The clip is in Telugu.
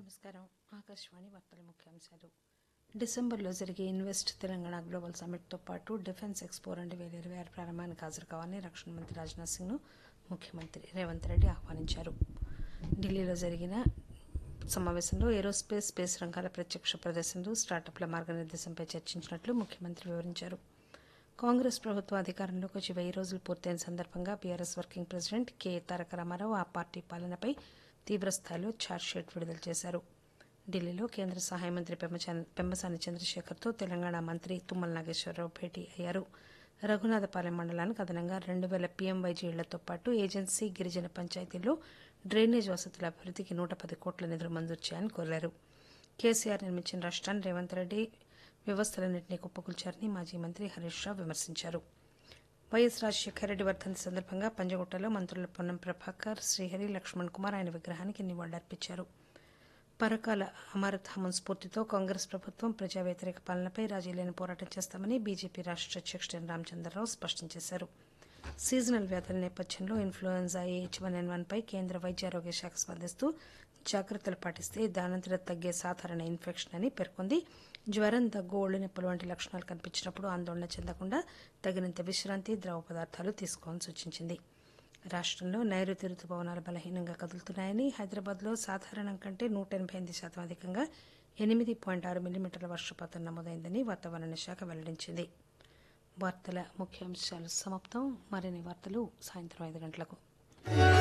నమస్కారం ఆకాశవాణి వార్తల ముఖ్యాంశాలు డిసెంబర్లో జరిగే ఇన్వెస్ట్ తెలంగాణ గ్లోబల్ సమ్మిట్తో పాటు డిఫెన్స్ ఎక్స్పో రెండు వేల ఇరవై ఆరు ప్రారంభానికి హాజరు కావాలని రక్షణ మంత్రి రాజ్నాథ్ సింగ్ను ముఖ్యమంత్రి రేవంత్ రెడ్డి ఆహ్వానించారు ఢిల్లీలో జరిగిన సమావేశంలో ఏరోస్పేస్ స్పేస్ రంగాల ప్రత్యక్ష ప్రదర్శనలు స్టార్టప్ల మార్గనిర్దేశంపై చర్చించినట్లు ముఖ్యమంత్రి వివరించారు కాంగ్రెస్ ప్రభుత్వం అధికారంలోకి వచ్చి వెయ్యి రోజులు పూర్తయిన సందర్భంగా BRS working president K Taraka Ramarao ఆ పార్టీ పాలనపై తీవ్రస్థాయిలో ఛార్జ్షీట్ విడుదల చేశారు ఢిల్లీలో కేంద్ర సహాయ మంత్రి పెమ్మచా- పెమ్మసాని చంద్రశేఖర్తో తెలంగాణ మంత్రి తుమ్మల నాగేశ్వరరావు భేటీ అయ్యారు రఘునాథపాలెం మండలానికి అదనంగా రెండు వేల పీఎంవైజీ ఇళ్లతో పాటు ఏజెన్సీ గిరిజన పంచాయతీల్లో డ్రైనేజ్ వసతుల అభివృద్ధికి నూట పది కోట్ల నిధులు మంజూరు చేయాలని కోరారు కేసీఆర్ నిర్మించిన రాష్ట్రాన్ని రేవంత్ రెడ్డి వ్యవస్థలన్నింటినీ కుప్పకూల్చారని మాజీ మంత్రి హరీష్ రావు విమర్శించారు వైఎస్ రాజశేఖర రెడ్డి వర్ధంతి సందర్భంగా పంజగుట్టలో మంత్రుల పొన్నం ప్రభాకర్ శ్రీహరి లక్ష్మణ్ కుమార్ ఆయన విగ్రహానికి నివాళులర్పించారు పరకాల అమరధామం స్ఫూర్తితో కాంగ్రెస్ ప్రభుత్వం ప్రజా వ్యతిరేక పాలనపై రాజీలేని పోరాటం చేస్తామని బీజేపీ రాష్ట్ర అధ్యక్షుడు ఎన్ రామచంద్రరావు స్పష్టం చేశారు సీజనల్ వ్యాధుల నేపథ్యంలో influenza AH one N one పై కేంద్ర వైద్య ఆరోగ్య శాఖ స్పందిస్తూ జాగ్రత్తలు పాటిస్తే దానంతట తగ్గే సాధారణ ఇన్ఫెక్షన్ అని పేర్కొంది జ్వరం దగ్గు ఒళ్ళు నొప్పులు వంటి లక్షణాలు కనిపించినప్పుడు ఆందోళన చెందకుండా తగినంత విశ్రాంతి ద్రవ పదార్థాలు తీసుకోవాలని సూచించింది రాష్ట్రంలో నైరుతి రుతుపవనాలు బలహీనంగా కదులుతున్నాయని హైదరాబాద్లో సాధారణం కంటే నూట ఎనభై ఎనిమిది శాతం అధికంగా ఎనిమిది పాయింట్ ఆరు మిల్లీమీటర్ల వర్షపాతం నమోదైందని వాతావరణ శాఖ వెల్లడించింది వార్తల ముఖ్యాంశాలు సమాప్తం మరిన్ని వార్తలు సాయంత్రం ఐదు గంటలకు